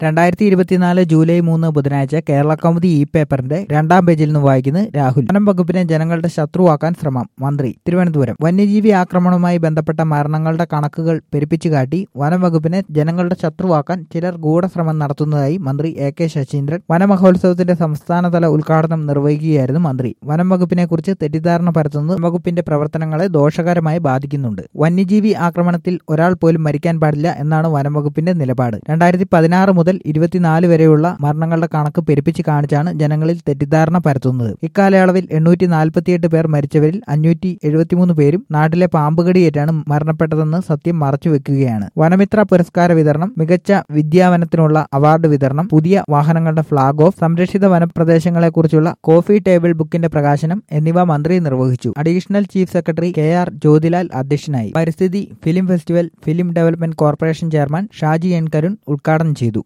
രണ്ടായിരത്തി ഇരുപത്തിനാല് ജൂലൈ മൂന്ന് ബുധനാഴ്ച കേരള കൗമുദി ഇ പേപ്പറിന്റെ രണ്ടാം പേജിൽ നിന്ന് വായിക്കുന്നത് രാഹുൽ വനം വകുപ്പിനെ ജനങ്ങളുടെ ശത്രുവാക്കാൻ ശ്രമം മന്ത്രി തിരുവനന്തപുരം വന്യജീവി ആക്രമണവുമായി ബന്ധപ്പെട്ട മരണങ്ങളുടെ കണക്കുകൾ പെരുപ്പിച്ചു കാട്ടി വനം വകുപ്പിനെ ജനങ്ങളുടെ ശത്രുവാക്കാൻ ചിലർ ഗൂഢശ്രമം നടത്തുന്നതായി മന്ത്രി എ കെ ശശീന്ദ്രൻ വനമഹോത്സവത്തിന്റെ സംസ്ഥാനതല ഉദ്ഘാടനം നിർവഹിക്കുകയായിരുന്നു മന്ത്രി വനം വകുപ്പിനെ കുറിച്ച് തെറ്റിദ്ധാരണ പരത്തുന്നത് വനം വകുപ്പിന്റെ പ്രവർത്തനങ്ങളെ ദോഷകരമായി ബാധിക്കുന്നുണ്ട് വന്യജീവി ആക്രമണത്തിൽ ഒരാൾ പോലും മരിക്കാൻ പാടില്ല എന്നാണ് വനം വകുപ്പിന്റെ നിലപാട് രണ്ടായിരത്തി പതിനാറ് മുതൽ ഇരുപത്തിനാല് വരെയുള്ള മരണങ്ങളുടെ കണക്ക് പെരുപ്പിച്ച് കാണിച്ചാണ് ജനങ്ങളിൽ തെറ്റിദ്ധാരണ പരത്തുന്നത് ഇക്കാലയളവിൽ എണ്ണൂറ്റി നാൽപ്പത്തിയെട്ട് പേർ മരിച്ചവരിൽ അഞ്ഞൂറ്റി എഴുപത്തിമൂന്ന് പേരും നാട്ടിലെ പാമ്പുകടിയേറ്റാണ് മരണപ്പെട്ടതെന്ന് സത്യം മറച്ചുവെക്കുകയാണ് വനമിത്ര പുരസ്കാര വിതരണം മികച്ച വിദ്യാവനത്തിനുള്ള അവാർഡ് വിതരണം പുതിയ വാഹനങ്ങളുടെ ഫ്ളാഗ് ഓഫ് സംരക്ഷിത വനപ്രദേശങ്ങളെക്കുറിച്ചുള്ള കോഫി ടേബിൾ ബുക്കിന്റെ പ്രകാശനം എന്നിവ മന്ത്രി നിർവഹിച്ചു additional chief secretary K R Jyothilal അധ്യക്ഷനായി പരിസ്ഥിതി film festival film development corporation chairman Shaji N Karun ഉദ്ഘാടനം ചെയ്തു